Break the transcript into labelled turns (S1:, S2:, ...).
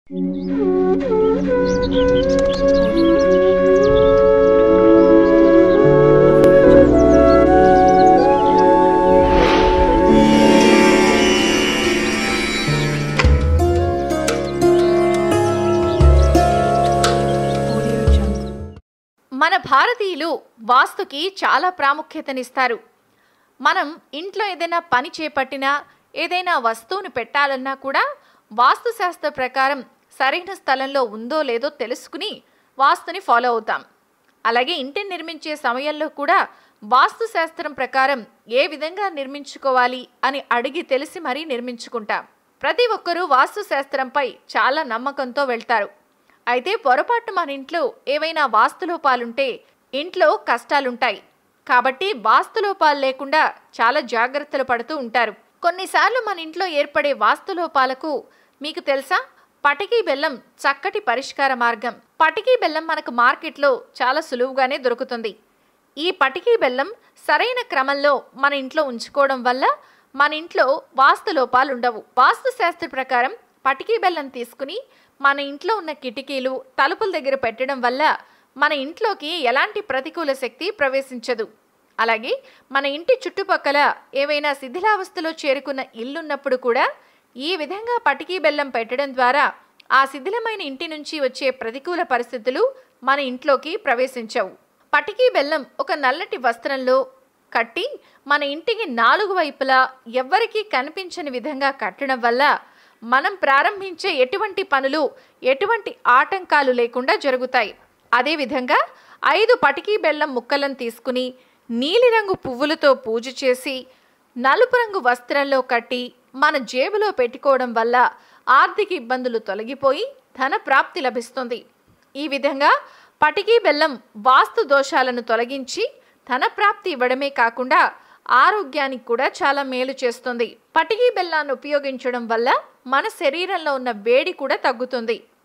S1: మన భారతీయులు వాస్తుకి చాలా ప్రాముఖ్యతనిస్తారు మనం ఇంట్లో ఏదైనా పని చేపట్టినా ఏదైనా వస్తువుని పెట్టాలన్నా కూడా వాస్తుశాస్త్ర ప్రకారం సరైన స్థలంలో ఉందో లేదో తెలుసుకుని వాస్తుని ఫాలో అవుతాం అలాగే ఇంటిని నిర్మించే సమయంలో కూడా వాస్తుశాస్త్రం ప్రకారం ఏ విధంగా నిర్మించుకోవాలి అని అడిగి తెలిసి మరీ నిర్మించుకుంటాం ప్రతి ఒక్కరూ వాస్తుశాస్త్రంపై చాలా నమ్మకంతో వెళ్తారు అయితే పొరపాటు మన ఇంట్లో ఏవైనా వాస్తులోపాలుంటే ఇంట్లో కష్టాలుంటాయి కాబట్టి వాస్తులోపాలు లేకుండా చాలా జాగ్రత్తలు పడుతూ ఉంటారు కొన్నిసార్లు మన ఇంట్లో ఏర్పడే వాస్తులోపాలకు మీకు తెలుసా పటికీ బెల్లం చక్కటి పరిష్కార మార్గం పటికీ బెల్లం మనకు మార్కెట్లో చాలా సులువుగానే దొరుకుతుంది ఈ పటికీ బెల్లం సరైన క్రమంలో మన ఇంట్లో ఉంచుకోవడం వల్ల మన ఇంట్లో వాస్తు లోపాలు ఉండవు వాస్తు శాస్త్ర ప్రకారం పటికీ బెల్లం తీసుకుని మన ఇంట్లో ఉన్న కిటికీలు తలుపుల దగ్గర పెట్టడం వల్ల మన ఇంట్లోకి ఎలాంటి ప్రతికూల శక్తి ప్రవేశించదు అలాగే మన ఇంటి చుట్టుపక్కల ఏవైనా శిథిలావస్థలో చేరుకున్న ఇల్లున్నప్పుడు కూడా ఈ విధంగా పటికీ బెల్లం పెట్టడం ద్వారా ఆ శిథిలమైన ఇంటి నుంచి వచ్చే ప్రతికూల పరిస్థితులు మన ఇంట్లోకి ప్రవేశించవు పటికీ బెల్లం ఒక నల్లటి వస్త్రంలో కట్టి మన ఇంటికి నాలుగు వైపులా ఎవ్వరికీ కనిపించని విధంగా కట్టడం వల్ల మనం ప్రారంభించే ఎటువంటి పనులు ఎటువంటి ఆటంకాలు లేకుండా జరుగుతాయి అదేవిధంగా ఐదు పటికీ బెల్లం ముక్కలను తీసుకుని నీలిరంగు పువ్వులతో పూజ చేసి నలుపు రంగు వస్త్రంలో కట్టి మన జేబులో పెట్టుకోవడం వల్ల ఆర్థిక ఇబ్బందులు తొలగిపోయి ధన ప్రాప్తి లభిస్తుంది ఈ విధంగా పటికీ బెల్లం వాస్తు దోషాలను తొలగించి ధన ప్రాప్తి ఇవ్వడమే కాకుండా ఆరోగ్యానికి కూడా చాలా మేలు చేస్తుంది పటికీ బెల్లాన్ని ఉపయోగించడం వల్ల మన శరీరంలో ఉన్న వేడి కూడా తగ్గుతుంది